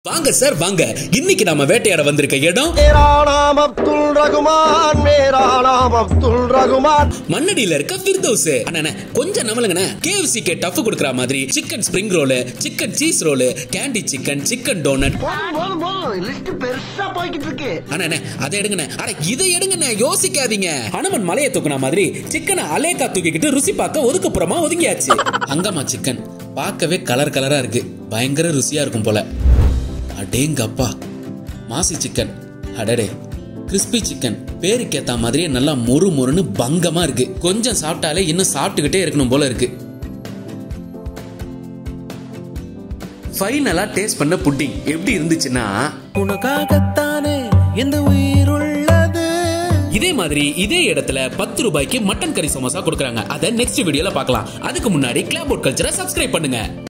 வாங்க சார் வாங்க இன்னைக்கு நாம வேட்டையாட வந்திருக்க இடம் मेरा नाम अब्दुल रघुमान मेरा नाम अब्दुल रघुमान மண்ணடியில இருக்க ஃபிர்தௌஸ் அண்ணே கொஞ்சம் நம்மளுங்கண்ணே கேஎஃப்சி கே டஃப் கொடுக்குற மாதிரி chicken spring roll chicken cheese roll candy chicken chicken donut போதும் போதும் போதும் லிஸ்ட் பெருசா போய்கிட்டு இருக்கு அண்ணே அதை எடுங்கண்ணே அட இதை எடுங்கண்ணே யோசிக்காதீங்க ஹனுமன் மலையை தூக்குன மாதிரி சிக்கனை அலேக்கா தூக்கிக்கிட்டு ருசி பார்க்க ஒதுக்குப்புறமா ஒதுங்கியாச்சு அங்கம்மா சிக்கன் பார்க்கவே கலர் கலரா இருக்கு பயங்கர ருசியா இருக்கும் போல அடேங்கப்பா மாசி சிக்கன் அடடே கிறிஸ்பி சிக்கன் பேருக்கு ஏத்த மாதிரியே நல்லா மொறு மொறுன்னு பங்கமா இருக்கு கொஞ்சம் சாப்பிட்டாலே இன்னும் சாப்பிட்டுக்கிட்டே இருக்கணும் போல இருக்கு ஃபைனலா டேஸ்ட் பண்ண புட்டிங் எப்படி இருந்துச்சுன்னா உனக்காகத்தானே எந்த உயிர் உள்ளது இதே மாதிரி இதே இடத்துல பத்து ரூபாய்க்கு மட்டன் கறி சமோசா கொடுக்குறாங்க அதை நெக்ஸ்ட் வீடியோல பார்க்கலாம் அதுக்கு முன்னாடி கிளாப் கல்ச்சரை சப்ஸ்கிரைப் பண்ணுங்க